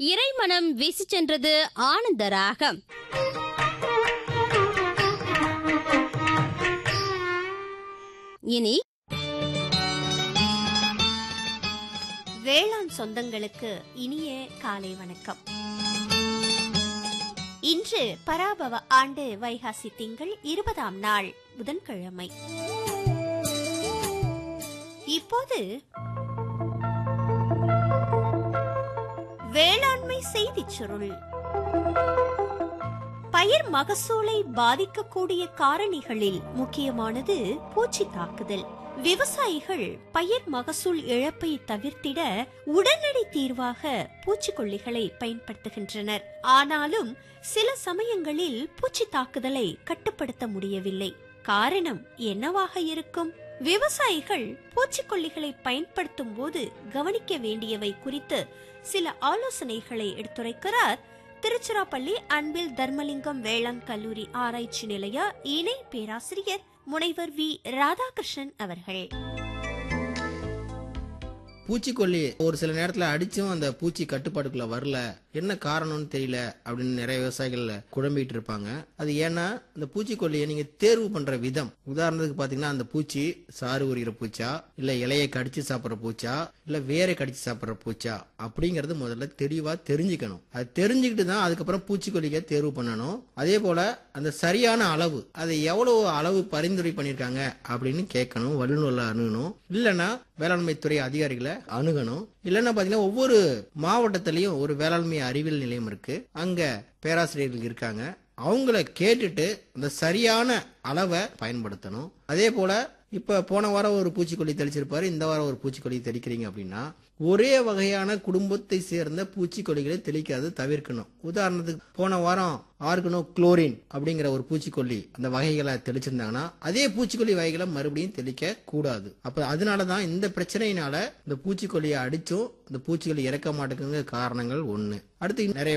இறைமனம் வீசி சென்றது ஆனந்த ராகம் இனி வேளாண் சொந்தங்களுக்கு இனிய காலை வணக்கம் இன்று பராபவ ஆண்டு வைகாசி திங்கள் இருபதாம் நாள் புதன்கிழமை இப்போது வேளாண்மை செய்திச் சுருள் பயிர் மகசூலை பாதிக்கக்கூடிய காரணிகளில் முக்கியமானது பூச்சி தாக்குதல் விவசாயிகள் பயிர் மகசூல் இழப்பை தவிர்த்திட உடனடி தீர்வாக பூச்சிக்கொல்லிகளை பயன்படுத்துகின்றனர் ஆனாலும் சில சமயங்களில் பூச்சி தாக்குதலை கட்டுப்படுத்த முடியவில்லை காரணம் என்னவாக இருக்கும் விவசாயிகள் பூச்சிக்கொல்லிகளை பயன்படுத்தும் போது கவனிக்க வேண்டியவை குறித்து சில ஆலோசனைகளை எடுத்துரைக்கிறார் திருச்சிராப்பள்ளி அன்பில் தர்மலிங்கம் வேளாண் கல்லூரி ஆராய்ச்சி நிலைய இணை பேராசிரியர் முனைவர் வி ராதாகிருஷ்ணன் அவர்கள் பூச்சிக்கொல்லி ஒரு சில நேரத்துல அடிச்சும் அந்த பூச்சி கட்டுப்பாட்டுக்குள்ள வரல என்ன காரணம்னு தெரியல அப்படின்னு நிறைய விவசாயிகள் குழம்பிட்டு இருப்பாங்க அது ஏன்னா இந்த பூச்சிக்கொல்லியை நீங்க தேர்வு பண்ற விதம் உதாரணத்துக்கு பாத்தீங்கன்னா அந்த பூச்சி சாறு உரிகிற பூச்சா இல்ல இலையை கடிச்சு சாப்பிடுற பூச்சா இல்ல வேரை கடிச்சு சாப்பிடுற பூச்சா அப்படிங்கறது முதல்ல தெளிவா தெரிஞ்சுக்கணும் அது தெரிஞ்சுக்கிட்டு தான் அதுக்கப்புறம் பூச்சிக்கொல்லியை தேர்வு பண்ணணும் அதே போல அந்த சரியான அளவு அதை எவ்வளவு அளவு பரிந்துரை பண்ணிருக்காங்க அப்படின்னு கேட்கணும் வல்லுநர்ல அணுகணும் இல்லைன்னா வேளாண்மை துறை அதிகாரிகளை அணுகணும் இல்லைன்னா பாத்தீங்கன்னா ஒவ்வொரு மாவட்டத்திலையும் ஒரு வேளாண்மை அறிவியல் நிலையம் இருக்கு அங்க பேராசிரியர்கள் இருக்காங்க அவங்கள கேட்டுட்டு அந்த சரியான அளவை பயன்படுத்தணும் அதே போல இப்ப போன வாரம் ஒரு பூச்சிக்கொல்லி தெளிச்சிருப்பாரு இந்த வாரம் ஒரு பூச்சிக்கொல்லி தெளிக்கிறீங்க அப்படின்னா ஒரே வகையான குடும்பத்தை சேர்ந்த பூச்சிக்கொல்லிகளை தெளிக்காது தவிர்க்கணும் உதாரணத்துக்கு போன வாரம் ஆர்கனோ குளோரின் அப்படிங்கிற ஒரு பூச்சிக்கொல்லி அந்த வகைகளை தெளிச்சிருந்தாங்கன்னா அதே பூச்சிக்கொல்லி வகைகளை மறுபடியும் தெளிக்க கூடாது அப்ப அதனாலதான் இந்த பிரச்சனையினால இந்த பூச்சிக்கொல்லியை அடிச்சும் இந்த பூச்சிக்கொல்லி இறக்க மாட்டேங்குங்கிற காரணங்கள் ஒண்ணு அடுத்து நிறைய